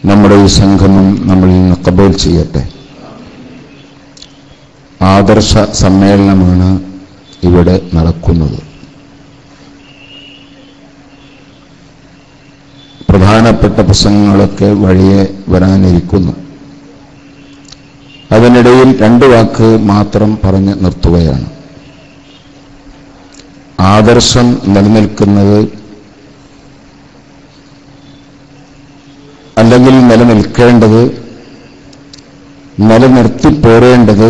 നമ്മുടെ ഈ സംഗമം നമ്മളിൽ നിന്ന് കബൂൽ ചെയ്യട്ടെ ആദർശ സമ്മേളനമാണ് ഇവിടെ നടക്കുന്നത് പ്രധാനപ്പെട്ട പ്രസംഗങ്ങളൊക്കെ വഴിയെ വരാനിരിക്കുന്നു അതിനിടയിൽ രണ്ട് വാക്ക് മാത്രം പറഞ്ഞ് നിർത്തുകയാണ് ആദർശം നിലനിൽക്കുന്നത് അല്ലെങ്കിൽ നിലനിൽക്കേണ്ടത് നിലനിർത്തിപ്പോരേണ്ടത്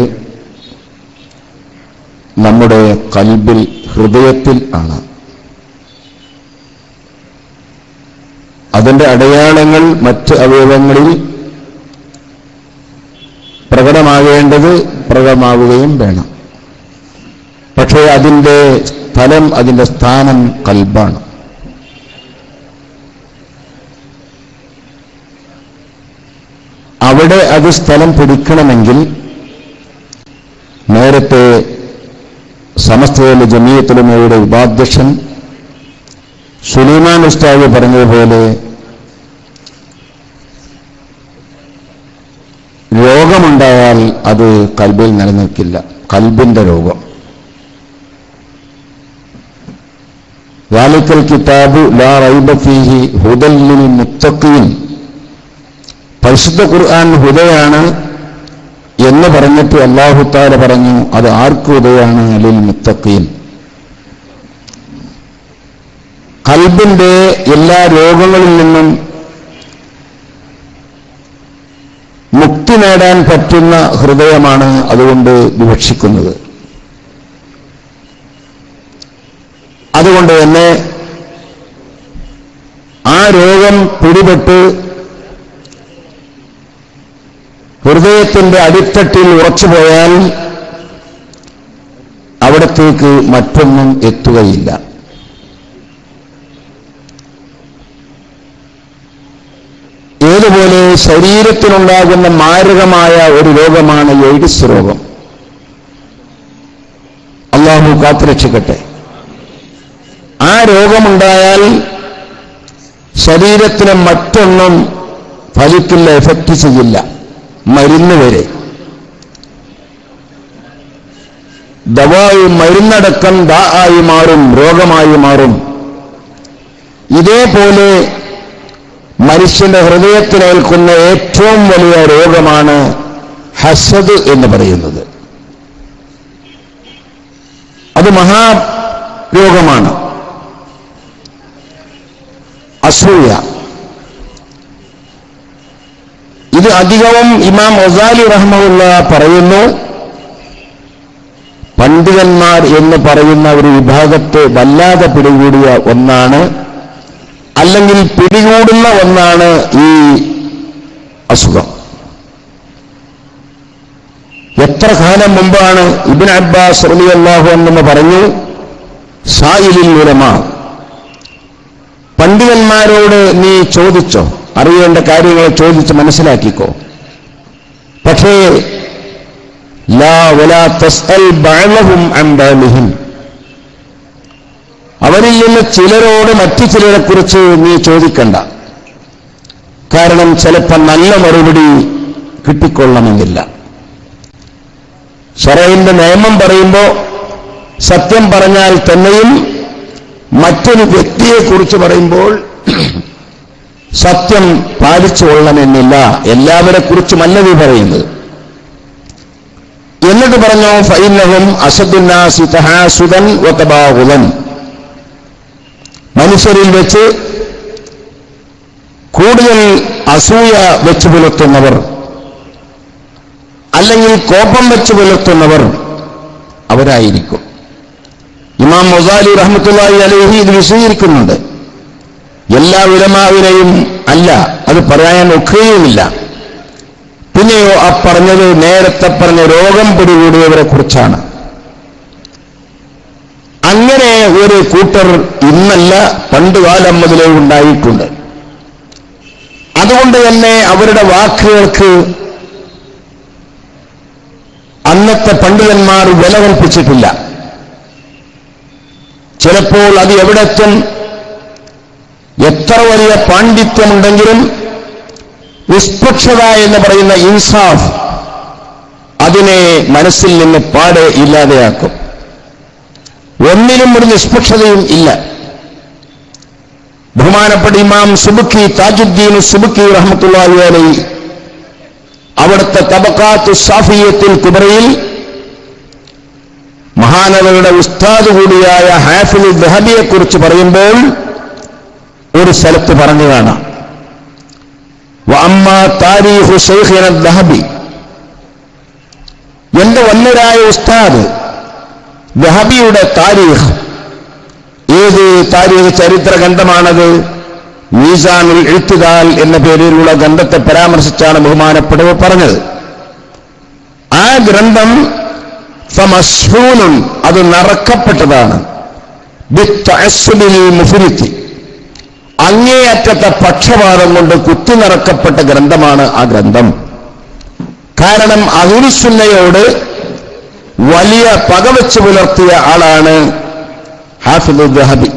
നമ്മുടെ കൽബിൽ ഹൃദയത്തിൽ ആണ് അതിന്റെ അടയാളങ്ങൾ മറ്റ് അവയവങ്ങളിൽ പ്രകടമാകേണ്ടത് പ്രകടമാവുകയും വേണം പക്ഷേ അതിന്റെ സ്ഥലം അതിന്റെ സ്ഥാനം കൽബാണ് അവിടെ അത് സ്ഥലം പിടിക്കണമെങ്കിൽ നേരത്തെ സമസ്തയിലെ ജമീയത്തുലമയുടെ ഉപാധ്യക്ഷൻ സുലൈമാൻ ഉസ്താദ് പറഞ്ഞതുപോലെ രോഗമുണ്ടായാൽ അത് കൽബിൽ നിലനിൽക്കില്ല കൽബിന്റെ രോഗം വാലിക്കൽ കിതാബു ലാ റൈബ ഫീഹി ഹുദല്ലിൽ മുത്തഖീൻ പരിശുദ്ധ ഖുർആൻ ഹുദയാണ് എന്ന് പറഞ്ഞിട്ട് അള്ളാഹുത്താല പറഞ്ഞു അത് ആർക്ക് ഹുദയാണ് അലിൽ മുത്തഖീൻ കൽബിന്റെ എല്ലാ രോഗങ്ങളിൽ നിന്നും മുക്തി നേടാൻ പറ്റുന്ന ഹൃദയമാണ് അതുകൊണ്ട് വിവക്ഷിക്കുന്നത് അതുകൊണ്ട് തന്നെ ആ രോഗം പിടിപെട്ട് ഹൃദയത്തിന്റെ അടിത്തട്ടിൽ ഉറച്ചുപോയാൽ അവിടത്തേക്ക് മറ്റൊന്നും എത്തുകയില്ല ഏതുപോലെ ശരീരത്തിനുണ്ടാകുന്ന മാരകമായ ഒരു രോഗമാണ് എയ്ഡ്സ് രോഗം അള്ളാഹു കാത്തുരക്ഷിക്കട്ടെ ആ രോഗമുണ്ടായാൽ ശരീരത്തിലെ മറ്റൊന്നും ഫലിക്കില്ല എഫക്റ്റ് ചെയ്യില്ല മരുന്ന് വരെ ദവായി മരുന്നടക്കം ദാ ആയി മാറും രോഗമായി മാറും ഇതേപോലെ മനുഷ്യന്റെ ഹൃദയത്തിനേൽക്കുന്ന ഏറ്റവും വലിയ രോഗമാണ് ഹസദ് എന്ന് പറയുന്നത് അത് മഹാരോഗമാണ് അസൂയ ഇത് അധികവും ഇമാം ഒസാലി റഹ്മുള്ള പറയുന്നു പണ്ഡിതന്മാർ എന്ന് പറയുന്ന ഒരു വിഭാഗത്തെ വല്ലാതെ പിടികൂടിയ ഒന്നാണ് അല്ലെങ്കിൽ പിടികൂടുന്ന ഒന്നാണ് ഈ അസുഖം എത്ര കാലം മുമ്പാണ് ഇബിൻ അബ്ബാസ് റളിയല്ലാഹു എന്ന് പറഞ്ഞു സായിലിൽ ഉലമ പണ്ഡിതന്മാരോട് നീ ചോദിച്ചോ അറിയേണ്ട കാര്യങ്ങൾ ചോദിച്ച് മനസ്സിലാക്കിക്കോ പക്ഷേ ലാ വലാ തസ്അൽ ബഅലഹും അൻ ബഅലിഹിം അവരിൽ നിന്ന് ചിലരോട് മറ്റു ചിലരെ കുറിച്ച് നീ ചോദിക്കണ്ട കാരണം ചിലപ്പോൾ നല്ല മറുപടി കിട്ടിക്കൊള്ളണമെന്നില്ല ഷറയിന്റെ നിയമം പറയുമ്പോൾ സത്യം പറഞ്ഞാൽ തന്നെയും മറ്റൊരു വ്യക്തിയെക്കുറിച്ച് പറയുമ്പോൾ സത്യം പാലിച്ചു കൊള്ളണമെന്നില്ല എല്ലാവരെ കുറിച്ചുമല്ല നീ പറയുന്നത് എന്നിട്ട് പറഞ്ഞു ഫൈനഹും അസദുന്നാസി തഹാസുദൻ വതബാഹുദൻ മനുഷ്യരിൽ വെച്ച് കൂടുതൽ അസൂയ വെച്ച് പുലർത്തുന്നവർ അല്ലെങ്കിൽ കോപം വെച്ച് പുലർത്തുന്നവർ അവരായിരിക്കും ഇമാം മൊസാലി റഹ്മത്തുള്ളാഹി അലൈഹി ഇത് വിശദീകരിക്കുന്നുണ്ട് എല്ലാ ഉലമാവിനെയും അല്ല അത് പറയാൻ ഒക്കുകയുമില്ല പിന്നെയോ ആ പറഞ്ഞത് നേരത്തെ പറഞ്ഞ രോഗം പിടികൂടിയവരെ കുറിച്ചാണ് അങ്ങനെ ഒരു കൂട്ടർ ഇന്നല്ല പണ്ടുകാലം മുതലേ ഉണ്ടായിട്ടുണ്ട് അതുകൊണ്ട് തന്നെ അവരുടെ വാക്കുകൾക്ക് അന്നത്തെ പണ്ഡിതന്മാർ വില കൽപ്പിച്ചിട്ടില്ല ചിലപ്പോൾ അത് എവിടെത്തും എത്ര വലിയ പാണ്ഡിത്യമുണ്ടെങ്കിലും നിഷ്പക്ഷത എന്ന് പറയുന്ന ഇൻസാഫ് അതിനെ മനസ്സിൽ നിന്ന് പാടെ ഇല്ലാതെയാക്കും ഒന്നിനും ഒരു നിഷ്പക്ഷതയും ഇല്ല ബഹുമാനപ്പെട്ട ഇമാം സുബുക്കി താജുദ്ദീൻ സുബുക്കി റഹമത്തുള്ളി അലൈ അവിടുത്തെ തബക്കാത്തു സാഫിയത്തിൽ കുബറയിൽ മഹാനവരുടെ ഉസ്താദ് കൂടിയായ ഹാഫിൽ ദഹബിയെ കുറിച്ച് പറയുമ്പോൾ ഒരു സ്ഥലത്ത് പറഞ്ഞു കാണാം അമ്മ താരീഖു ഷെയ്ഖിന ദഹബി എന്റെ വന്നരായ ഉസ്താദ് ദഹബിയുടെ താരീഖ് ഏത് താരീഖ് ചരിത്ര ഗ്രന്ഥമാണത് മീസാനുൽ എഴുത്തുകാൽ എന്ന പേരിലുള്ള ഗ്രന്ഥത്തെ പരാമർശിച്ചാണ് ബഹുമാനപ്പെട്ടവർ പറഞ്ഞത് ആ ഗ്രന്ഥം ഫമസ്ഹൂനും അത് നറക്കപ്പെട്ടതാണ് മുഫിരിത്തി അങ്ങേയറ്റത്തെ പക്ഷപാതം കൊണ്ട് കുത്തി നിറക്കപ്പെട്ട ഗ്രന്ഥമാണ് ആ ഗ്രന്ഥം കാരണം അഹുരുസുന്നയോട് വലിയ പകവച്ച് പുലർത്തിയ ആളാണ് ഹാഫിദ് ദഹബി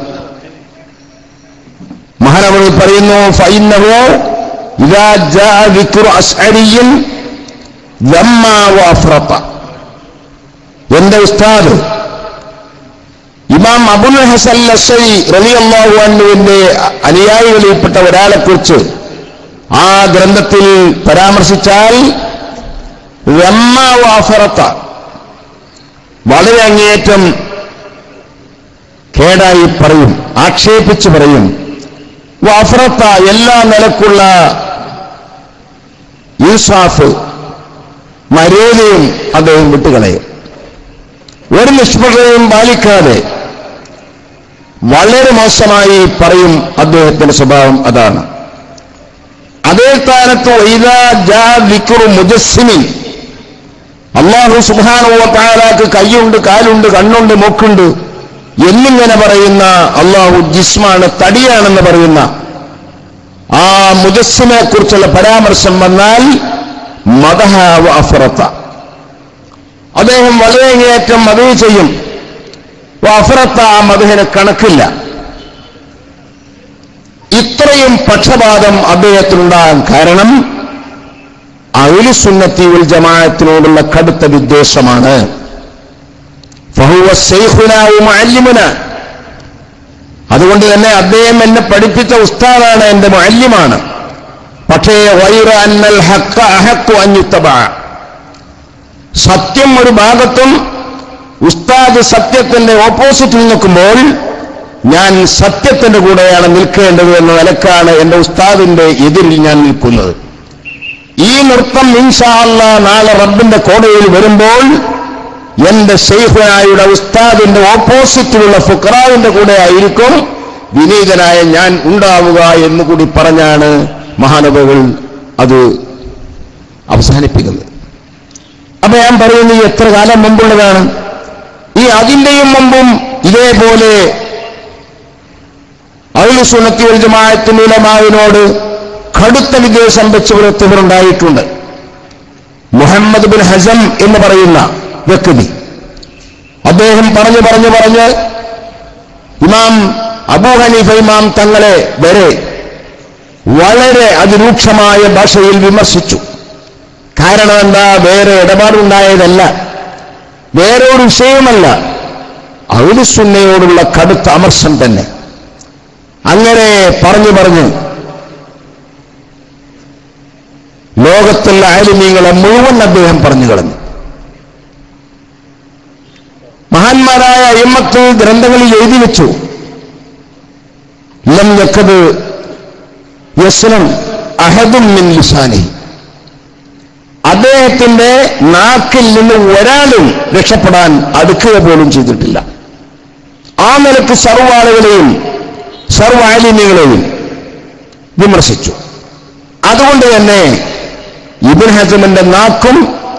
മഹാനവൾ പറയുന്നു ഫൈനവോ ഇതാ ജാ വിക്രു അസ്അരിയും അഫ്രത്ത എന്റെ ഉസ്താദ് ഇമാം അബുൽ ഹസൻ ലസൈ റലിയല്ലാഹു അന്നുവിന്റെ അനുയായികളിൽപ്പെട്ട ഒരാളെക്കുറിച്ച് ആ ഗ്രന്ഥത്തിൽ പരാമർശിച്ചാൽ വാഫറത്ത വളരെ അങ്ങേയറ്റം കേടായി പറയും ആക്ഷേപിച്ച് പറയും വാഫറത്ത എല്ലാ നിലക്കുള്ള യൂസാഫ് മര്യാദയും അദ്ദേഹം വിട്ടുകളയും ഒരു നിഷ്പക്ഷതയും പാലിക്കാതെ വളരെ മോശമായി പറയും അദ്ദേഹത്തിന്റെ സ്വഭാവം അതാണ് അതേ സ്ഥാനത്ത് വിക്രു മുജസ്സിമിൻ അള്ളാഹു സുബാനുവ താലാക്ക് കൈയുണ്ട് കാലുണ്ട് കണ്ണുണ്ട് മൂക്കുണ്ട് എന്നിങ്ങനെ പറയുന്ന അള്ളാഹു ജിസ്മാണ് തടിയാണെന്ന് പറയുന്ന ആ മുജസ്സിനെ കുറിച്ചുള്ള പരാമർശം വന്നാൽ മദഹ അഫറത്ത അദ്ദേഹം വളരെയേറ്റം മതേ ചെയ്യും അഫറത്ത ആ മധുഹിന് കണക്കില്ല ഇത്രയും പക്ഷപാതം അദ്ദേഹത്തിനുണ്ടാകാൻ കാരണം അവിലുസുന്നത്തി ഉൽ ജമാഅത്തിനോടുള്ള കടുത്ത വിദ്വേഷമാണ് അല്ലിമുന അതുകൊണ്ട് തന്നെ അദ്ദേഹം എന്നെ പഠിപ്പിച്ച ഉസ്താദാണ് എന്റെ മല്യമാണ് പക്ഷേ വൈറ അന്നൽ ഹക്ക അഹക്കു അഞ്ഞുത്തബ സത്യം ഒരു ഭാഗത്തും ഉസ്താദ് സത്യത്തിന്റെ ഓപ്പോസിറ്റിൽ നിൽക്കുമ്പോൾ ഞാൻ സത്യത്തിന്റെ കൂടെയാണ് നിൽക്കേണ്ടത് എന്ന നിലക്കാണ് എന്റെ ഉസ്താദിന്റെ എതിരിൽ ഞാൻ നിൽക്കുന്നത് ഈ നൃത്തം ഇൻഷാല്ല നാളെ റബ്ബിന്റെ കോടതിയിൽ വരുമ്പോൾ എന്റെ ഷെയ്ഖനായുടെ ഉസ്താദിന്റെ ഓപ്പോസിറ്റിലുള്ള ഫുക്രാവിന്റെ കൂടെ ആയിരിക്കും വിനീതനായ ഞാൻ ഉണ്ടാവുക എന്നുകൂടി പറഞ്ഞാണ് മഹാനവകൾ അത് അവസാനിപ്പിക്കുന്നത് അപ്പൊ ഞാൻ പറയുന്നത് ഈ എത്ര കാലം മുമ്പുള്ളതാണ് ഈ അതിന്റെയും മുമ്പും ഇതേപോലെ അവിലുസുണത്തി ജമാഅത്തിനുലമാവിനോട് കടുത്ത വിദ്വേഷം വെച്ച് പുലർത്തിയവരുണ്ടായിട്ടുണ്ട് മുഹമ്മദ് ബിൻ ഹസം എന്ന് പറയുന്ന വ്യക്തി അദ്ദേഹം പറഞ്ഞു പറഞ്ഞു പറഞ്ഞ് ഇമാം അബൂ ഹനീഫ ഇമാം തങ്ങളെ വരെ വളരെ അതിരൂക്ഷമായ ഭാഷയിൽ വിമർശിച്ചു കാരണം എന്താ വേറെ ഇടപാടുണ്ടായതല്ല വേറെ ഒരു വിഷയമല്ല ഔലിസുന്നയോടുള്ള കടുത്ത അമർഷം തന്നെ അങ്ങനെ പറഞ്ഞു പറഞ്ഞു ലോകത്തുള്ള ആലിമീങ്ങളെ മുഴുവൻ അദ്ദേഹം പറഞ്ഞു കളഞ്ഞു മഹാന്മാരായ അയ്യമ്മത്ത് ഗ്രന്ഥങ്ങളിൽ എഴുതി വെച്ചു ലം യക്കത് യസ്നം അഹദും മിൻ ലിസാനി അദ്ദേഹത്തിന്റെ നാക്കിൽ നിന്ന് ഒരാളും രക്ഷപ്പെടാൻ അടുക്കുക പോലും ചെയ്തിട്ടില്ല ആ നിലക്ക് സർവാളുകളെയും സർവാലിന്യങ്ങളെയും വിമർശിച്ചു അതുകൊണ്ട് തന്നെ ഇബിൻ ഹസമിന്റെ നാക്കും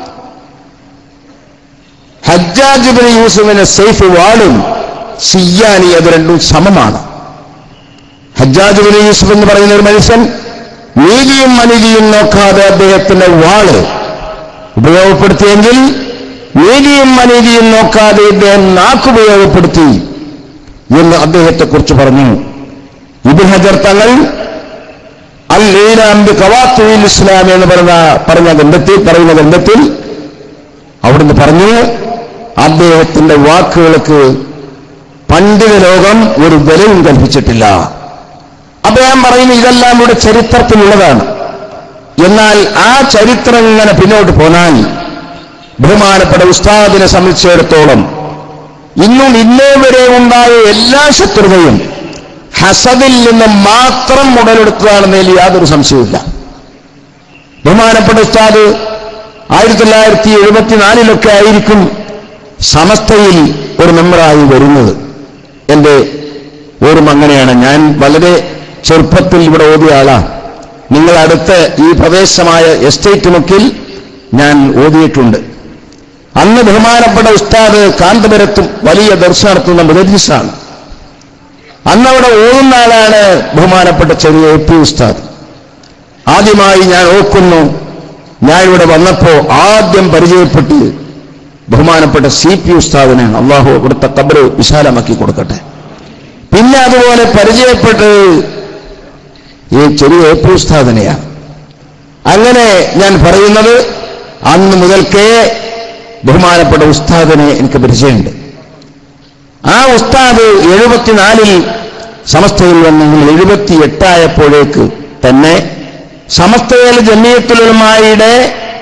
ഹജ്ജാജിബിൻ യൂസുഫിന്റെ സേഫ് വാളും സിയാനി അത് രണ്ടും സമമാണ് ഹജ്ജാജിബിൻ യൂസുഫ് എന്ന് പറയുന്ന ഒരു മനുഷ്യൻ നീതിയും അനീതിയും നോക്കാതെ അദ്ദേഹത്തിന്റെ വാള് ഉപയോഗപ്പെടുത്തിയെങ്കിൽ നീതിയും അനീതിയും നോക്കാതെ ഇദ്ദേഹം നാക്കുപയോഗപ്പെടുത്തി എന്ന് അദ്ദേഹത്തെക്കുറിച്ച് പറഞ്ഞു ഇബിൻ ഹജർ തങ്ങൾ അൽ ലീലാംബി കവാത്തുൽ ഇസ്ലാം എന്ന് പറഞ്ഞ പറഞ്ഞ ഗ്രന്ഥത്തിൽ പറയുന്ന ഗ്രന്ഥത്തിൽ അവിടുന്ന് പറഞ്ഞു അദ്ദേഹത്തിന്റെ വാക്കുകൾക്ക് പണ്ഡിത ലോകം ഒരു വിലയും കൽപ്പിച്ചിട്ടില്ല അദ്ദേഹം പറയുന്നു ഇതെല്ലാം ഇവിടെ ചരിത്രത്തിലുള്ളതാണ് എന്നാൽ ആ ചരിത്രം ഇങ്ങനെ പിന്നോട്ട് പോന്നാൽ ബഹുമാനപ്പെട്ട ഉസ്താദിനെ സംബന്ധിച്ചിടത്തോളം ഇന്നും ഇന്നേ വരെ ഉണ്ടായ എല്ലാ ശത്രുതയും ഹസദിൽ നിന്ന് മാത്രം ഉടലെടുത്തതാണെന്നതിൽ യാതൊരു സംശയവുമില്ല ബഹുമാനപ്പെട്ട ഉസ്താദ് ആയിരത്തി തൊള്ളായിരത്തി എഴുപത്തിനാലിലൊക്കെ ആയിരിക്കും സമസ്തയിൽ ഒരു മെമ്പറായി വരുന്നത് എന്റെ ഓർമ്മ അങ്ങനെയാണ് ഞാൻ വളരെ ചെറുപ്പത്തിൽ ഇവിടെ ഓതിയ ആളാണ് നിങ്ങൾ അടുത്ത ഈ പ്രദേശമായ എസ്റ്റേറ്റ് മുക്കിൽ ഞാൻ ഓതിയിട്ടുണ്ട് അന്ന് ബഹുമാനപ്പെട്ട ഉസ്താദ് കാന്തപുരത്തും വലിയ ദർശനം നടത്തുന്ന മുദരിസാണ് അന്ന് അവിടെ ഓതുന്ന ആളാണ് ബഹുമാനപ്പെട്ട ചെറിയ എ പി ഉസ്താദ് ആദ്യമായി ഞാൻ ഓർക്കുന്നു ഞാൻ ഇവിടെ വന്നപ്പോ ആദ്യം പരിചയപ്പെട്ട് ബഹുമാനപ്പെട്ട സി പി ഉസ്താദിനെ അള്ളാഹു ഇവിടുത്തെ കബറ് വിശാലമാക്കി കൊടുക്കട്ടെ പിന്നെ അതുപോലെ പരിചയപ്പെട്ട് ഈ ചെറിയ എ പി ഉസ്താദിനെയാണ് അങ്ങനെ ഞാൻ പറയുന്നത് അന്ന് മുതൽക്കേ ബഹുമാനപ്പെട്ട ഉസ്താദിനെ എനിക്ക് പരിചയമുണ്ട് ആ ഉസ്താദ് എഴുപത്തിനാലിൽ സമസ്തയിൽ വന്നെങ്കിൽ എഴുപത്തി എട്ടായപ്പോഴേക്ക് തന്നെ സമസ്തയിൽ ജമിയത്തുലമായുടെ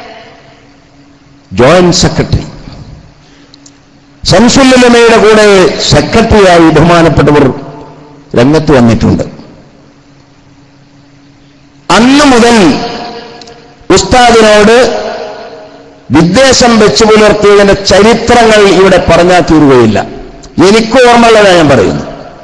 ജോയിന്റ് സെക്രട്ടറി ശംസുല്ലമയുടെ കൂടെ സെക്രട്ടറിയായി ബഹുമാനപ്പെട്ടവർ രംഗത്ത് വന്നിട്ടുണ്ട് അന്ന് മുതൽ ഉസ്താദിനോട് വിദ്വേഷം വെച്ചു പുലർത്തിയതിന്റെ ചരിത്രങ്ങൾ ഇവിടെ പറഞ്ഞാൽ തീരുകയില്ല എനിക്ക് ഓർമ്മയുള്ളതാണ് ഞാൻ പറയുന്നു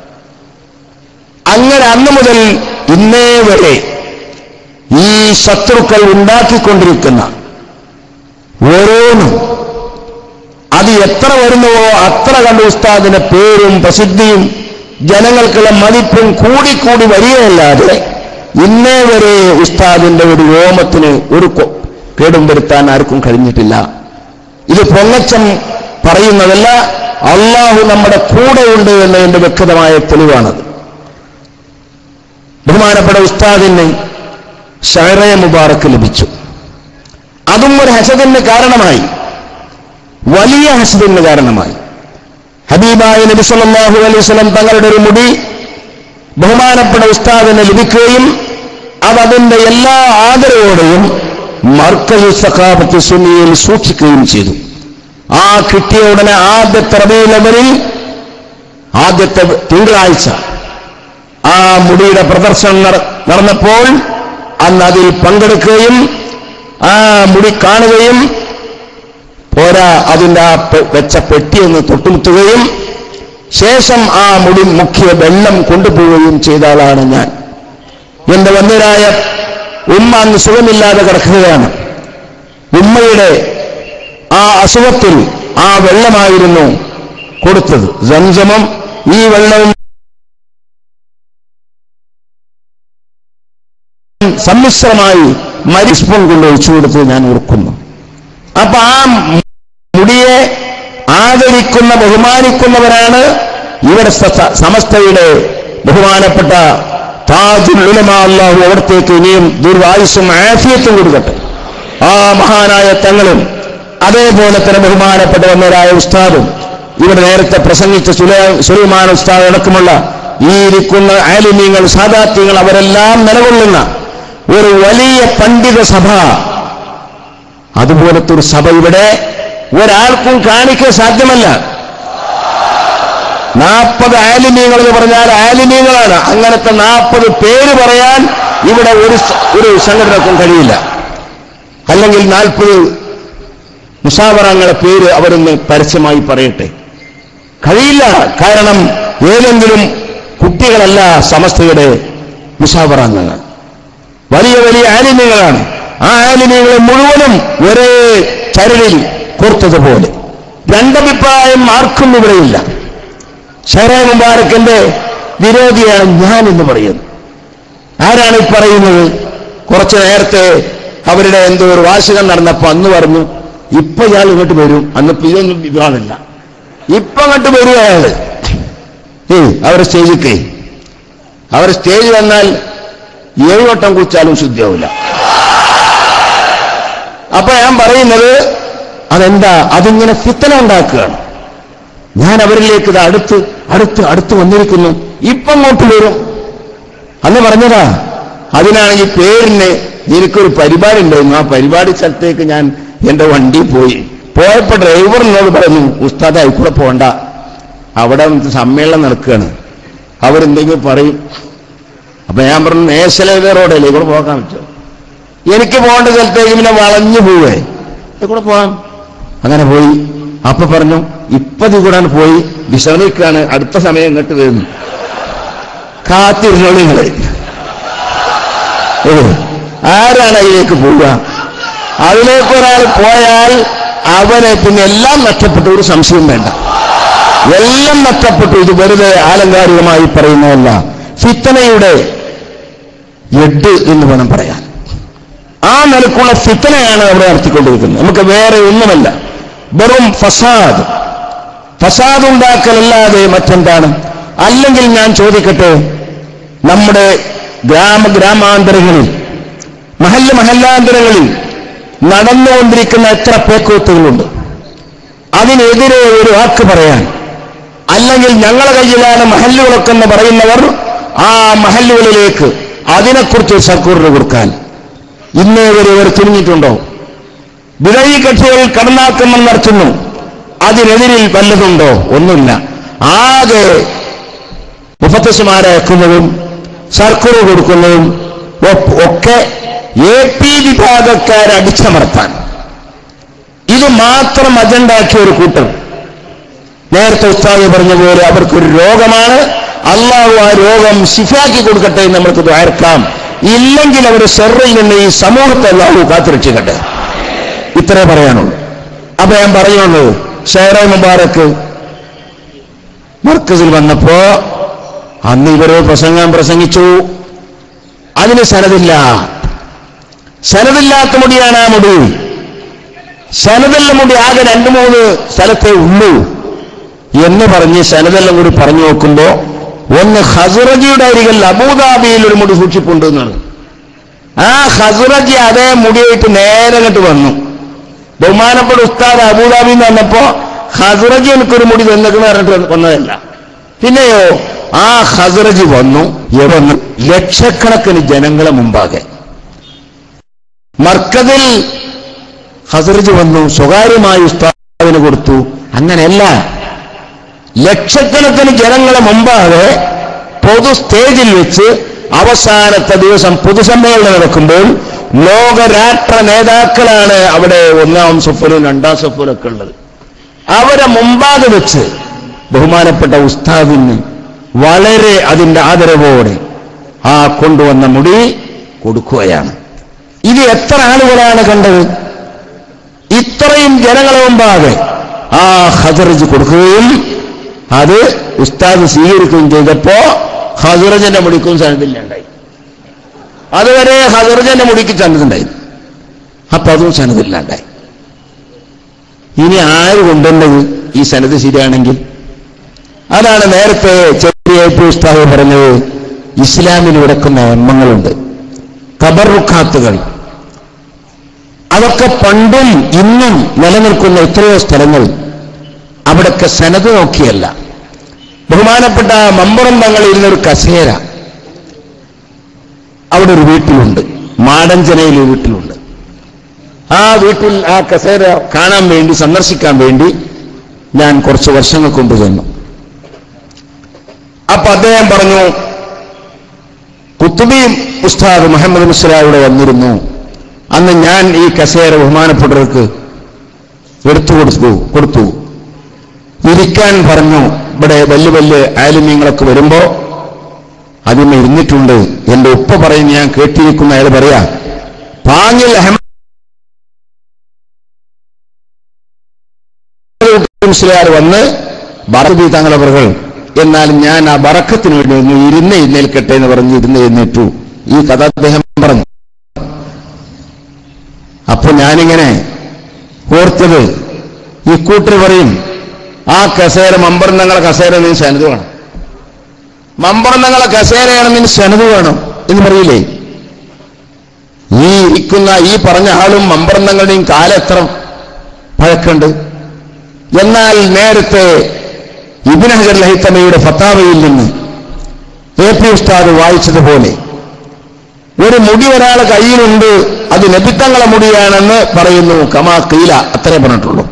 അങ്ങനെ അന്ന് മുതൽ ഇന്നേ വരെ ഈ ശത്രുക്കൾ ഉണ്ടാക്കിക്കൊണ്ടിരിക്കുന്ന ഓരോന്നും അത് എത്ര വരുന്നുവോ അത്ര കണ്ട് ഉസ്താദിന്റെ പേരും പ്രസിദ്ധിയും ജനങ്ങൾക്കുള്ള മതിപ്പും കൂടിക്കൂടി വരികയല്ലാതെ ഇന്നേ വരെ ഉസ്താദിന്റെ ഒരു രോമത്തിന് ഒരു കൊ- കേടും വരുത്താൻ ആർക്കും കഴിഞ്ഞിട്ടില്ല ഇത് പൊങ്ങച്ചം പറയുന്നതല്ല അള്ളാഹു നമ്മുടെ കൂടെയുണ്ട് എന്നതിന്റെ വ്യക്തമായ തെളിവാണത് ബഹുമാനപ്പെട്ട ഉസ്താദിന് ഷഹറയ മുബാറക്ക് ലഭിച്ചു അതും ഒരു ഹസദിന് കാരണമായി വലിയ ഹസദിന് കാരണമായി ഹബീബായ നബി സല്ലല്ലാഹു അലൈഹി വസല്ലം തങ്ങളുടെ ഒരു മുടി ബഹുമാനപ്പെട്ട ഉസ്താദിന് ലഭിക്കുകയും അത് അതിന്റെ എല്ലാ ആദരവോടെയും മർക്കസ് സഖാബത്ത് സുന്നിയിൽ സൂക്ഷിക്കുകയും ചെയ്തു ആ കിട്ടിയ ഉടനെ ആദ്യത്തെ റബീലവരിൽ ആദ്യത്തെ തിങ്കളാഴ്ച ആ മുടിയുടെ പ്രദർശനം നട- നടന്നപ്പോൾ അന്ന് അതിൽ പങ്കെടുക്കുകയും ആ മുടി കാണുകയും പോരാ അതിന്റെ ആ പെ- വെച്ച പെട്ടിയൊന്ന് തൊട്ടുമുത്തുകയും ശേഷം ആ മുടി മുഖ്യ വെള്ളം കൊണ്ടുപോവുകയും ചെയ്ത ആളാണ് ഞാൻ എന്റെ വന്യരായ ഉമ്മ അന്ന് സുഖമില്ലാതെ കിടക്കുകയാണ് ഉമ്മയുടെ ആ അസുഖത്തിൽ ആ വെള്ളമായിരുന്നു കൊടുത്തത് സംസമം ഈ വെള്ളവും സമ്മിശ്രമായി മരിസ്പൂൺ കൊണ്ട് ഒഴിച്ചു കൊടുത്തത് ഞാൻ ഓർക്കുന്നു അപ്പൊ ആ മുടിയെ ആദരിക്കുന്ന ബഹുമാനിക്കുന്നവരാണ് ഇവിടെ സ- സമസ്തയുടെ ബഹുമാനപ്പെട്ട താജുൽ ഉലമ അള്ളാഹു അവിടത്തേക്ക് ഇനിയും ദീർഘായുസും ആഫിയത്തും കൊടുക്കട്ടെ ആ മഹാനായ തങ്ങളും അതേപോലെ തന്നെ ബഹുമാനപ്പെട്ട വന്നവരായ ഉസ്താദും ഇവിടെ നേരത്തെ പ്രസംഗിച്ച സുലൈ- സുലൈമാൻ ഉസ്താദ് അടക്കമുള്ള ഈ ഇരിക്കുന്ന ആലിന്യങ്ങൾ സാദാത്യങ്ങൾ അവരെല്ലാം നിലകൊള്ളുന്ന ഒരു വലിയ പണ്ഡിത സഭ അതുപോലത്തെ ഒരു സഭ ഇവിടെ ഒരാൾക്കും കാണിക്കാൻ സാധ്യമല്ല നാൽപ്പത് ആലിന്യങ്ങൾ എന്ന് പറഞ്ഞാൽ ആലിന്യങ്ങളാണ് അങ്ങനത്തെ നാൽപ്പത് പേര് പറയാൻ ഇവിടെ ഒരു സ- ഒരു സംഘടനക്കും കഴിയില്ല അല്ലെങ്കിൽ നാൽപ്പത് മുസാവറങ്ങളുടെ പേര് അവരൊന്ന് പരസ്യമായി പറയട്ടെ കഴിയില്ല കാരണം ഏതെങ്കിലും കുട്ടികളല്ല സമസ്തയുടെ മുസാവറാംഗങ്ങൾ വലിയ വലിയ ആലിന്യങ്ങളാണ് ആ ആലിന്യങ്ങളെ മുഴുവനും ഒരേ ചരടിൽ കോർത്തതുപോലെ രണ്ടഭിപ്രായം ആർക്കും ഇവിടെയില്ല ഷെറേ മുബാറക്കിന്റെ വിരോധിയാണ് ഞാൻ എന്ന് പറയുന്നത് ആരാണ് ഈ പറയുന്നത് കുറച്ചു നേരത്തെ അവരുടെ എന്തോ ഒരു വാർഷികം നടന്നപ്പോ അന്ന് പറഞ്ഞു ഇപ്പൊ ഇയാൾ ഇങ്ങോട്ട് വരും അന്നിപ്പോ ഇതൊന്നും ഇതാണില്ല ഇപ്പൊ അങ്ങോട്ട് വരും അയാള് ഏ അവരെ സ്റ്റേജിക്കേ അവർ സ്റ്റേജ് വന്നാൽ ഏഴ് വട്ടം കുളിച്ചാലും ശുദ്ധിയാവില്ല അപ്പൊ ഞാൻ പറയുന്നത് അതെന്താ അതിങ്ങനെ ഫിത്തന ഉണ്ടാക്കുകയാണ് ഞാൻ അവരിലേക്ക് ഇത് അടുത്ത് അടുത്ത് അടുത്ത് വന്നിരിക്കുന്നു ഇപ്പം അങ്ങോട്ട് വരും അന്ന് പറഞ്ഞതാ അതിനാണെങ്കിൽ പേരിന് എനിക്കൊരു പരിപാടി ഉണ്ടായിരുന്നു ആ പരിപാടി സ്ഥലത്തേക്ക് ഞാൻ എന്റെ വണ്ടി പോയി പോയപ്പോ ഡ്രൈവറിനോട് പറഞ്ഞു ഉസ്താദ് ആയിക്കൂടെ പോണ്ട അവിടെ സമ്മേളനം നടക്കുകയാണ് അവരെന്തെങ്കിലും പറയും അപ്പൊ ഞാൻ പറഞ്ഞു നേശലേത റോഡല്ലേ ഇവിടെ പോകാൻ പറ്റുമോ എനിക്ക് പോകേണ്ട സ്ഥലത്തേക്ക് പിന്നെ വളഞ്ഞു പോവേ കൂടെ പോകാം അങ്ങനെ പോയി അപ്പൊ പറഞ്ഞു ഇപ്പതി കൂടെ പോയി വിശ്രമിക്കാണ് അടുത്ത സമയം ഇങ്ങോട്ട് വരുന്നു കാത്തിരുന്നോളൂ നിങ്ങള് ഏ, ആരാണ് അതിലേക്ക് പോവുക അതിലേക്ക് ഒരാൾ പോയാൽ അവനെ പിന്നെ എല്ലാം നഷ്ടപ്പെട്ടു ഒരു സംശയം വേണ്ട എല്ലാം നഷ്ടപ്പെട്ടു ഇത് വെറുതെ ആലങ്കാരികമായി പറയുന്നതല്ല ഫിത്തനയുടെ എഡ് എന്ന് വേണം പറയാൻ ആ നിലക്കുള്ള ഫിത്തനയാണ് അവിടെ നടത്തിക്കൊണ്ടിരിക്കുന്നത് നമുക്ക് വേറെ ഒന്നുമല്ല വെറും ഫസാദ് ഫസാദ് ഉണ്ടാക്കലല്ലാതെ മറ്റെന്താണ് അല്ലെങ്കിൽ ഞാൻ ചോദിക്കട്ടെ നമ്മുടെ ഗ്രാമ ഗ്രാമാന്തരങ്ങളിൽ മഹല്ല മഹല്ലാന്തരങ്ങളിൽ നടന്നുകൊണ്ടിരിക്കുന്ന എത്ര പേക്കൂത്തുകളുണ്ട് അതിനെതിരെ ഒരു വാക്ക് പറയാൻ അല്ലെങ്കിൽ ഞങ്ങളെ കയ്യിലാണ് മഹല്ലുകളൊക്കെ എന്ന് പറയുന്നവർ ആ മഹല്ലുകളിലേക്ക് അതിനെക്കുറിച്ച് സർക്കൂറിന് കൊടുക്കാൻ ഇന്നേ വരെ ഇവർ തിരിഞ്ഞിട്ടുണ്ടോ വിധയി കക്ഷികൾ കടന്നാക്രമണം നടത്തുന്നു അതിനെതിരിൽ വല്ലതുണ്ടോ ഒന്നുമില്ല ആകെ മുഫത്തസുമാരയക്കുന്നതും സർക്കുറ് കൊടുക്കുന്നതും ഒ- ഒക്കെ എ പി വിഭാഗക്കാരെ അടിച്ചമർത്താൻ ഇത് മാത്രം അജണ്ടാക്കിയ ഒരു കൂട്ടർ നേരത്തെ ഉസ്താദ് പറഞ്ഞ പോലെ അവർക്കൊരു രോഗമാണ് അള്ളാഹു ആ രോഗം ശിഫാക്കി കൊടുക്കട്ടെ എന്ന് നമ്മൾക്ക് ദ്വാരക്കാം ഇല്ലെങ്കിൽ അവർ ഷെറിൽ നിന്ന് ഈ സമൂഹത്തെ അള്ളാഹു കാത്തുരക്ഷിക്കട്ടെ ഇത്രേ പറയാനുള്ളൂ അപ്പൊ ഞാൻ പറയുന്നത് ഷെയറെ മുബാറക്ക് മർക്കസിൽ വന്നപ്പോ അന്ന് ഇവര് പ്രസംഗം പ്രസംഗിച്ചു അതിന് സനതില്ല സനതില്ലാത്ത മുടിയാണ് ആ മുടി സനതുള്ള മുടി ആകെ രണ്ടു മൂന്ന് സ്ഥലത്തേ ഉള്ളൂ എന്ന് പറഞ്ഞ് സനതെല്ലാം കൂടി പറഞ്ഞു നോക്കുമ്പോ ഒന്ന് ഹസുറജിയുടെ അരികിൽ അബൂദാബിയിൽ ഒരു മുടി സൂക്ഷിപ്പുണ്ട് എന്നാണ് ആ ഹസുറജി അതേ മുടിയായിട്ട് നേരെ അങ്ങോട്ട് വന്നു ബഹുമാനപ്പെട്ട ഉസ്താദ് അബൂദാബിയിൽ നിന്ന് വന്നപ്പോ ഹസുറജി എനിക്കൊരു മുടി തന്നിക്കണ പറഞ്ഞിട്ട് വന്നതല്ല പിന്നെയോ ആ ഹസുറജി വന്നു വന്നു ലക്ഷക്കണക്കിന് ജനങ്ങളെ മുമ്പാകെ മർക്കതിൽ ഹസറജ് വന്നു സ്വകാര്യമായി ഉസ്താദിന് കൊടുത്തു അങ്ങനെയല്ല ലക്ഷക്കണക്കിന് ജനങ്ങളെ മുമ്പാകെ പൊതു സ്റ്റേജിൽ വെച്ച് അവസാനത്തെ ദിവസം പൊതുസമ്മേളനം നടക്കുമ്പോൾ ലോകരാഷ്ട്ര നേതാക്കളാണ് അവിടെ ഒന്നാം സഫലും രണ്ടാം സഫലും ഒക്കെ ഉള്ളത് അവരെ മുമ്പാകെ വെച്ച് ബഹുമാനപ്പെട്ട ഉസ്താദിന് വളരെ അതിന്റെ ആദരവോടെ ആ കൊണ്ടുവന്ന മുടി കൊടുക്കുകയാണ് ഇത് എത്ര ആളുകളാണ് കണ്ടത് ഇത്രയും ജനങ്ങളെ മുമ്പാകെ ആ ഹസറജ് കൊടുക്കുകയും അത് ഉസ്താദ് സ്വീകരിക്കുകയും ചെയ്തപ്പോ ഹസറജന്റെ മുടിക്കും സനദില്ലുണ്ടായി അതുവരെ ഹസറജന്റെ മുടിക്ക് സന്നദ്ധുണ്ടായി അപ്പൊ അതും സനദില്ലാണ്ടായി ഇനി ആര് കൊണ്ടുവന്നത് ഈ സനത് ശരിയാണെങ്കിൽ അതാണ് നേരത്തെ ചെറിയ ഉസ്താദ് പറഞ്ഞത് ഇസ്ലാമിൽ ഉടക്കുന്ന എണ്ണങ്ങളുണ്ട് കബറുഖാത്തുകൾ അതൊക്കെ പണ്ടും ഇന്നും നിലനിൽക്കുന്ന എത്രയോ സ്ഥലങ്ങൾ അവിടൊക്കെ സനത് നോക്കിയല്ല ബഹുമാനപ്പെട്ട മമ്പുറം തങ്ങൾ ഇരുന്നൊരു കസേര അവിടെ ഒരു വീട്ടിലുണ്ട് മാടഞ്ചനയിൽ ഒരു വീട്ടിലുണ്ട് ആ വീട്ടിൽ ആ കസേര കാണാൻ വേണ്ടി സന്ദർശിക്കാൻ വേണ്ടി ഞാൻ കുറച്ച് വർഷങ്ങൾക്ക് മുമ്പ് ചെന്നു അപ്പൊ അദ്ദേഹം പറഞ്ഞു കുത്തുബി ഉസ്താദ് മുഹമ്മദ് മുസ്ലാ ഇവിടെ വന്നിരുന്നു അന്ന് ഞാൻ ഈ കസേര ബഹുമാനപ്പെട്ടവർക്ക് എടുത്തു കൊടുത്തു കൊടുത്തു ഇരിക്കാൻ പറഞ്ഞു ഇവിടെ വലിയ വലിയ ആലിമ്യങ്ങളൊക്കെ വരുമ്പോ അതിന് ഇരുന്നിട്ടുണ്ട് എന്റെ ഉപ്പ പറയുന്ന ഞാൻ കേട്ടിരിക്കുന്ന അയാൾ പറയാ പാങ്ങിൽ അഹമ്മദ് മുസ്ലിയാർ വന്ന് ബറബി തങ്ങളവറുകൾ എന്നാൽ ഞാൻ ആ ബറക്കത്തിന് വേണ്ടി ഒന്ന് ഇരുന്ന് എഴുന്നേൽക്കട്ടെ എന്ന് പറഞ്ഞ് ഇരുന്ന് എഴുന്നേറ്റു ഈ കഥ അദ്ദേഹം പറഞ്ഞു അപ്പൊ ഞാനിങ്ങനെ ഓർത്തത് ഈ കൂട്ടർ പറയും ആ കസേര മമ്പർന്നങ്ങളെ കസേര നീ സനത് വേണം മമ്പർന്നങ്ങളെ കസേരയാണ് നിന് സനത് വേണം എന്ന് പറയില്ലേ ഈ ഇരിക്കുന്ന ഈ പറഞ്ഞ ആളും അമ്പർന്നങ്ങളുടെയും കാലം എത്ര പഴക്കുണ്ട് എന്നാൽ നേരത്തെ ഇബിൻ ഹജർ ലഹിത്തമയുടെ ഫത്താവയിൽ നിന്ന് എ പി ഉസ്താദ് വായിച്ചതുപോലെ ഒരു മുടി ഒരാളെ കയ്യിലുണ്ട് അത് നബിത്തങ്ങളെ മുടിയാണെന്ന് പറയുന്നു കമാ കീല അത്രേ പറഞ്ഞിട്ടുള്ളൂ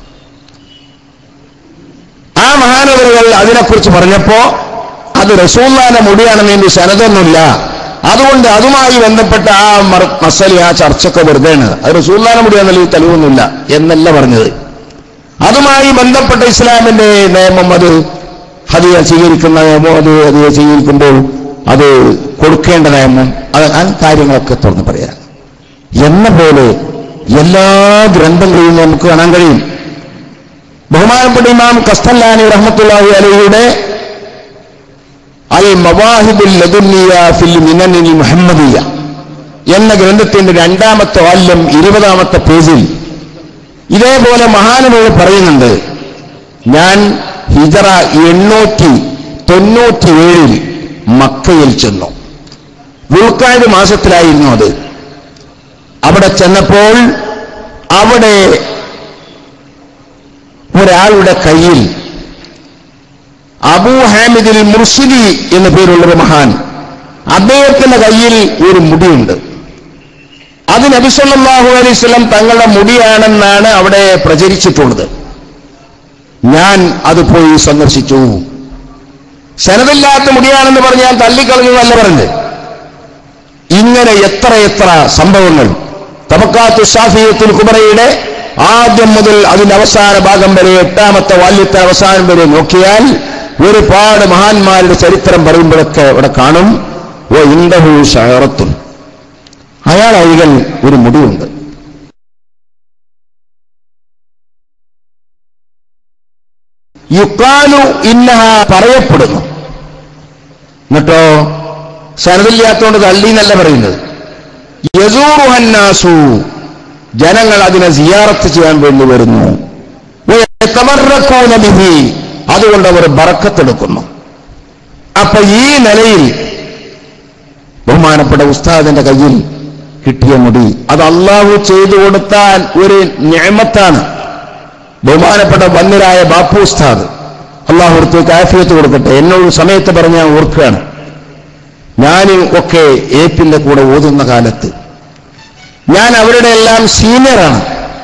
ആ മഹാനവരുകൾ അതിനെക്കുറിച്ച് പറഞ്ഞപ്പോ അത് റസൂല്ലാന്റെ മുടിയാണെന്ന് ഇതിന്റെ ശനതൊന്നുമില്ല അതുകൊണ്ട് അതുമായി ബന്ധപ്പെട്ട ആ മർ- മസലി ആ ചർച്ചയൊക്കെ വെറുതെയാണ് അത് റസൂല്ലാന്റെ മുടിയാണെന്നുള്ള ഈ തെളിവൊന്നുമില്ല എന്നല്ല പറഞ്ഞത് അതുമായി ബന്ധപ്പെട്ട ഇസ്ലാമിന്റെ നിയമം അത് ഹദിയ സ്വീകരിക്കുന്ന നിയമം അത് ഹദിയ സ്വീകരിക്കുമ്പോൾ അത് കൊടുക്കേണ്ട നിയമം അത് ആ കാര്യങ്ങളൊക്കെ തുറന്ന് പറയാം എന്ന പോലെ എല്ലാ ഗ്രന്ഥങ്ങളിലും നമുക്ക് കാണാൻ കഴിയും ബഹുമാനപ്പെട്ട ഇമാം കസ്തല്ലാനി റഹ്മത്തുള്ളാഹി അലഹിയുടെ അൽ മവാഹിബുൽ ലദുന്നിയ ഫിൽ മിനനിൽ മുഹമ്മദിയ എന്ന ഗ്രന്ഥത്തിന്റെ രണ്ടാമത്തെ വാല്യം ഇരുപതാമത്തെ പേജിൽ ഇതേപോലെ മഹാനുകൾ പറയുന്നുണ്ട് ഞാൻ ഹിജറ എണ്ണൂറ്റി തൊണ്ണൂറ്റിയേഴിൽ മക്കയിൽ ചെന്നു ദുൽഖായത് മാസത്തിലായിരുന്നു അത് അവിടെ ചെന്നപ്പോൾ അവിടെ ഒരാളുടെ കയ്യിൽ അബൂ ഹാമിദിൽ മുർഷിദി എന്ന പേരുള്ള ഒരു മഹാൻ അദ്ദേഹത്തിന്റെ കയ്യിൽ ഒരു മുടിയുണ്ട് അത് നബിസല്ലാഹു അലൈവല്ലം തങ്ങളുടെ മുടിയാണെന്നാണ് അവിടെ പ്രചരിച്ചിട്ടുള്ളത് ഞാൻ അത് പോയി സന്ദർശിച്ചു ശനതില്ലാത്ത മുടിയാണെന്ന് പറഞ്ഞ് ഞാൻ തള്ളിക്കളഞ്ഞതല്ല പറഞ്ഞത് ഇങ്ങനെ എത്ര എത്ര സംഭവങ്ങൾ തബക്കാത്തു ഷാഫിയത്തുൽ കുബറയുടെ ആദ്യം മുതൽ അതിന്റെ അവസാന ഭാഗം വരെ എട്ടാമത്തെ വാല്യത്തെ അവസാനം വരെ നോക്കിയാൽ ഒരുപാട് മഹാന്മാരുടെ ചരിത്രം പറയുമ്പോഴൊക്കെ ഇവിടെ കാണും ഓ ഇണ്ടഹു ഷയറത്തും അയാൾ അഴികൾ ഒരു മുടിയുണ്ട് യുക്കാലു ഇന്നഹ പറയപ്പെടുന്നു എന്നിട്ടോ ശരതില്ലാത്തോണ്ട് തള്ളി എന്നല്ല പറയുന്നത് യസൂറുഹന്നാസു ജനങ്ങൾ അതിനെ സിയാറത്ത് ചെയ്യാൻ വേണ്ടി വരുന്നു വയതമറക്കൂന ബിഹി. അതുകൊണ്ട് അവർ ബറക്കത്തെടുക്കുന്നു അപ്പൊ ഈ നിലയിൽ ബഹുമാനപ്പെട്ട ഉസ്താദിന്റെ കയ്യിൽ കിട്ടിയ മുടി അത് അള്ളാഹു ചെയ്തു കൊടുത്താൽ ഒരു ഞാമത്താണ് ബഹുമാനപ്പെട്ട വന്നിരായ ബാപ്പു ഉസ്താദ് അള്ളാഹു അടുത്തേക്ക് ആഫിയത്ത് കൊടുക്കട്ടെ എന്നോട് സമയത്ത് പറഞ്ഞ് ഞാൻ ഓർക്കുകയാണ് ഞാൻ ഒക്കെ ഏപ്പിന്റെ കൂടെ ഓതുന്ന കാലത്ത് ഞാൻ അവരുടെ എല്ലാം സീനിയറാണ്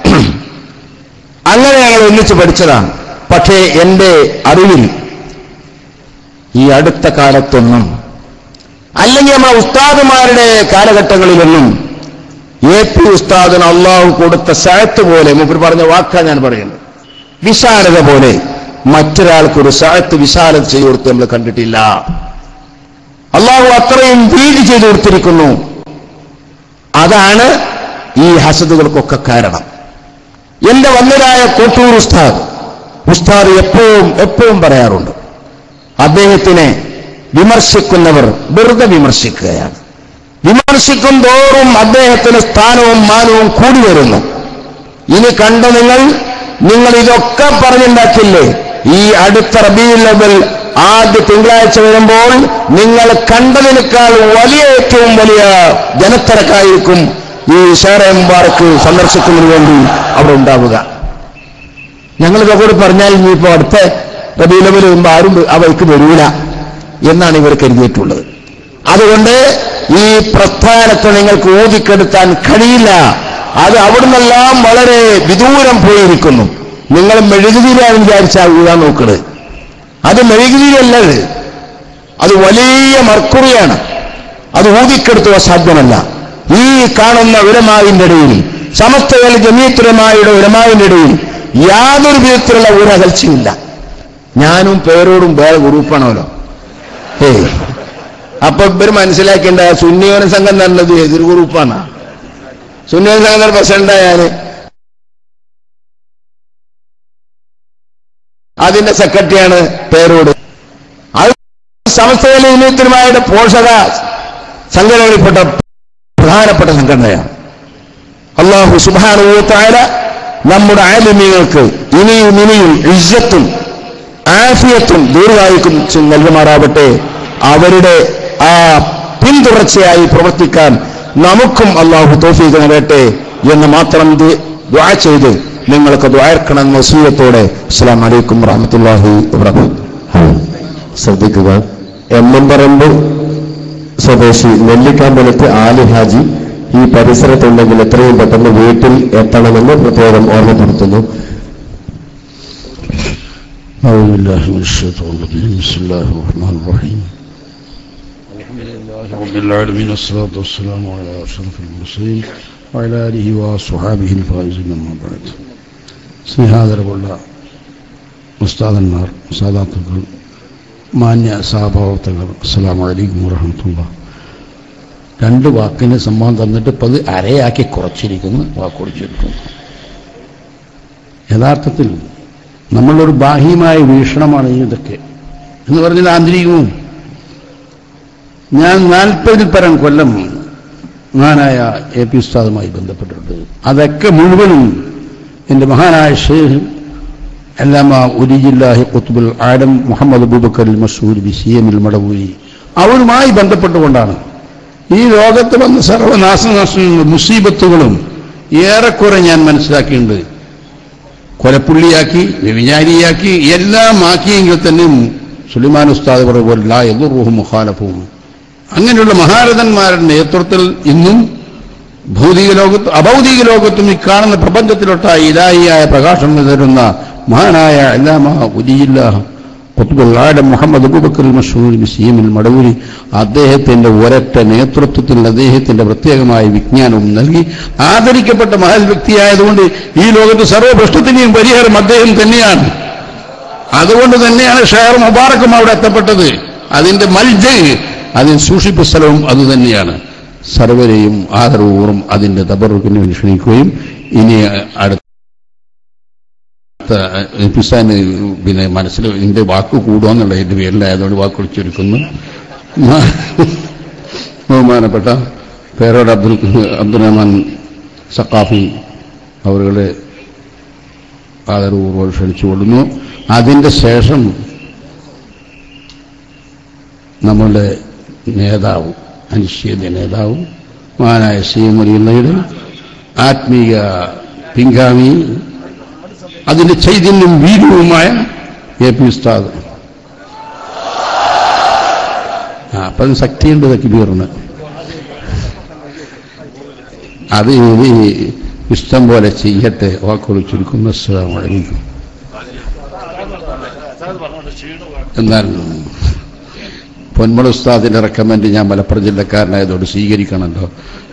അങ്ങനെ ഞങ്ങൾ ഒന്നിച്ച് പഠിച്ചതാണ് പക്ഷേ എന്റെ അറിവിൽ ഈ അടുത്ത കാലത്തൊന്നും അല്ലെങ്കിൽ നമ്മുടെ ഉസ്താദുമാരുടെ കാലഘട്ടങ്ങളിലൊന്നും എ പി ഉസ്താദിന് അള്ളാഹു കൊടുത്ത സായത്ത് പോലെ മുമ്പ് പറഞ്ഞ വാക്കാ ഞാൻ പറയുന്നത് വിശാലത പോലെ മറ്റൊരാൾക്കൊരു സായത്ത് വിശാലത ചെയ്തു കൊടുത്ത് നമ്മൾ കണ്ടിട്ടില്ല അള്ളാഹു അത്രയും വീതി ചെയ്തു കൊടുത്തിരിക്കുന്നു അതാണ് ഈ ഹസദുകൾക്കൊക്കെ കാരണം എന്റെ വന്നരായ കോട്ടൂർ ഉസ്താദ് ഉസ്താദ് എപ്പോഴും എപ്പോഴും പറയാറുണ്ട് അദ്ദേഹത്തിനെ വിമർശിക്കുന്നവർ വെറുതെ വിമർശിക്കുകയാണ് വിമർശിക്കും തോറും അദ്ദേഹത്തിന് സ്ഥാനവും മാനവും കൂടി വരുന്നു ഇനി കണ്ട നിങ്ങൾ നിങ്ങൾ ഇതൊക്കെ പറഞ്ഞുണ്ടാക്കില്ലേ ഈ അടുത്ത റബീൽ ലെവൽ ആദ്യ തിങ്കളാഴ്ച വരുമ്പോൾ നിങ്ങൾ കണ്ടതിനേക്കാൾ വലിയ ഏറ്റവും വലിയ ജനത്തിരക്കായിരിക്കും ഈ ഷേറെ മുബാറക്ക് സന്ദർശിക്കുന്നതിന് വേണ്ടി അവിടെ ഉണ്ടാവുക ഞങ്ങൾ ഇതൊക്കെ പറഞ്ഞാൽ ഇനിയിപ്പോ അടുത്ത റബീ ലെവൽ വരുമ്പോൾ ആരും ആ വഴിക്ക് വരൂല എന്നാണ് ഇവർ കരുതിയിട്ടുള്ളത് അതുകൊണ്ട് ഈ പ്രസ്ഥാനത്തെ നിങ്ങൾക്ക് ഊതിക്കെടുത്താൻ കഴിയില്ല അത് അവിടുന്നെല്ലാം വളരെ വിദൂരം പോയിരിക്കുന്നു നിങ്ങൾ മെഴുകുതിരിയാണ് വിചാരിച്ചാൽ ഊഴാൻ നോക്കണത് അത് മെഴുകുതിരിയല്ലത് അത് വലിയ മർക്കുറിയാണ് അത് ഊതിക്കെടുത്തുക സാധ്യമല്ല ഈ കാണുന്ന ഉലമാവിന്റെ ഇടയിൽ സമസ്തകൾ ജമീത്തുലമായുടെ ഉലമാവിന്റെ ഇടയിൽ യാതൊരു വിധത്തിലുള്ള ഒരു അകൽച്ചയില്ല ഞാനും പേരോടും വേറെ ഗ്രൂപ്പാണല്ലോ ഏയ് അപ്പൊ ഇവര് മനസ്സിലാക്കേണ്ട സുന്നിയോന സംഘം നല്ലത് എതിർ ഗ്രൂപ്പാണ് സുന്നിയോന സംഘം പ്രസിഡന്റായാല് അതിന്റെ സെക്രട്ടറിയാണ് പേരോട് അത് സമസ്തയിലെ യൂണിയത്തിനുമായിട്ട് പോഷക സംഘടനകളിൽപ്പെട്ട പ്രധാനപ്പെട്ട സംഘടനയാണ് അള്ളാഹു സുബാനുത്തായ നമ്മുടെ ആലിമ്യങ്ങൾക്ക് ഇനിയും ഇനിയും ഇജ്ജത്തും ആഫിയത്തും ദീർഘായുക്കും നൽകുമാറാവട്ടെ അവരുടെ ആ പിന്തുടർച്ചയായി പ്രവർത്തിക്കാൻ നമുക്കും അള്ളാഹു തോഫീക്ക് നൽകട്ടെ എന്ന് മാത്രം ദി- ദുആ ചെയ്ത് നിങ്ങൾക്ക് ദ്വായർക്കണം വസീയത്തോടെ അസ്സലാം വലൈക്കും വറഹ്മത്തുള്ളാഹി വബറകാതുഹു ശ്രദ്ധിക്കുക എമ്മമ്പറമ്പ് സ്വദേശി നെല്ലിക്കാമ്പലത്ത് ആലി ഹാജി ഈ പരിസരത്തുണ്ടെങ്കിൽ എത്രയും പെട്ടെന്ന് വീട്ടിൽ എത്തണമെന്ന് പ്രത്യേകം ഓർമ്മപ്പെടുത്തുന്നു أعوذ بالله من الشيطان الرجيم بسم الله الرحمن الرحيم الحمد لله رب العالمين والصلاة والسلام على أشرف المرسلين وعلى آله وصحابه الفائزين أما بعد സ്നേഹാദരവുള്ള ഉസ്താദന്മാർ സാദാത്തുക്കൾ മാന്യ സഹപ്രവർത്തകർ അസ്സാം വലൈക്കും വറഹമത്തുള്ള രണ്ട് വാക്കിന് സമ്മാനം തന്നിട്ട് ഇപ്പം അത് അരയാക്കി കുറച്ചിരിക്കുന്നു വാക്കുറിച്ചിരിക്കുന്നു യഥാർത്ഥത്തിൽ നമ്മളൊരു ബാഹ്യമായ വീക്ഷണമാണ് ഈ ഇതൊക്കെ എന്ന് പറഞ്ഞാൽ ആന്തരികവും ഞാൻ നാൽപ്പതിൽ പരം കൊല്ലം മഹാനായ എ പി ഉസ്താദുമായി ബന്ധപ്പെട്ടിട്ടുണ്ട് അതൊക്കെ മുഴുവനും എൻ്റെ മഹാനായ ഷേഖ് അല്ലാമ ഉലിജില്ലാഹി ഖുത്ബുൽ ആഡം മുഹമ്മദ് അബൂബക്കർ മസൂർ ബി സി എമ്മിൽ മടവൂരി അവരുമായി ബന്ധപ്പെട്ടുകൊണ്ടാണ് ഈ ലോകത്ത് വന്ന സർവനാശനാശങ്ങളും മുസീബത്തുകളും ഏറെക്കുറെ ഞാൻ മനസ്സിലാക്കിയിട്ടുണ്ട് കൊലപ്പുള്ളിയാക്കി വ്യഭിചാരിയാക്കി എല്ലാം ആക്കിയെങ്കിൽ തന്നെ സുലിമാൻ ഉസ്താദ് പറഞ്ഞ പോലെ ലാ എതുറുഹും മുഖാലഫവും അങ്ങനെയുള്ള മഹാരഥന്മാരുടെ നേതൃത്വത്തിൽ ഇന്നും ഭൗതിക ലോകത്ത് അഭൗതിക ലോകത്തും ഈ കാണുന്ന പ്രപഞ്ചത്തിലൊട്ടായി ഇലാഹിയായ പ്രകാശം തരുന്ന മഹാനായ അല്ലാമ ഉലിയില്ല കുത്തുബുല്ലാടം മുഹമ്മദ് അബൂബക്കർ മഷൂർ സീമിൽ മടവൂരി അദ്ദേഹത്തിന്റെ ഒരൊറ്റ നേതൃത്വത്തിൽ അദ്ദേഹത്തിന്റെ പ്രത്യേകമായ വിജ്ഞാനവും നൽകി ആദരിക്കപ്പെട്ട മഹൽ വ്യക്തിയായതുകൊണ്ട് ഈ ലോകത്ത് സർവ്വപ്രശ്നത്തിനെയും പരിഹാരം അദ്ദേഹം തന്നെയാണ് അതുകൊണ്ട് തന്നെയാണ് ഷെയർ മുബാറക്കും അവിടെ എത്തപ്പെട്ടത് അതിന്റെ മൽജ അതിന് സൂക്ഷിപ്പ് സ്ഥലവും അതുതന്നെയാണ് സർവരെയും ആദരവൂറും അതിന്റെ തബറുക്കിന് വേണ്ടി ക്ഷണിക്കുകയും ഇനി അടുത്ത എപ്പിസാന് പിന്നെ മനസ്സിൽ ഇതിന്റെ വാക്ക് കൂടുമെന്നുള്ള എന്റെ പേരിലായതുകൊണ്ട് വാക്ക് വിളിച്ചൊരുക്കുന്നു ബഹുമാനപ്പെട്ട പേരോട് അബ്ദുൽ അബ്ദുറഹ്മാൻ സക്കാഫി അവരുടെ ആദരവൂർവ്വം ക്ഷണിച്ചുകൊള്ളുന്നു അതിന്റെ ശേഷം നമ്മളുടെ നേതാവും അനിശ്ചിത നേതാവും മഹാനായ സി മുരിയുള്ളയുടെ ആത്മീയ പിൻഗാമി അതിന്റെ ചൈതന്യം വീര്യവുമായ എ പി ഉസ്താദ് ആ അപ്പം അതിന് ശക്തിയുണ്ട് ഇതൊക്കെ ബീറിന് അത് ഇത് ഇഷ്ടം പോലെ ചെയ്യട്ടെ വാക്കുകൾ ചുരുക്കുന്ന അസ്സലാമലൈക്കും എന്നാൽ പൊന്മള ഉസ്താദിന്റെ റെക്കമെൻഡ് ഞാൻ മലപ്പുറം ജില്ലക്കാരനായതോട് സ്വീകരിക്കണമല്ലോ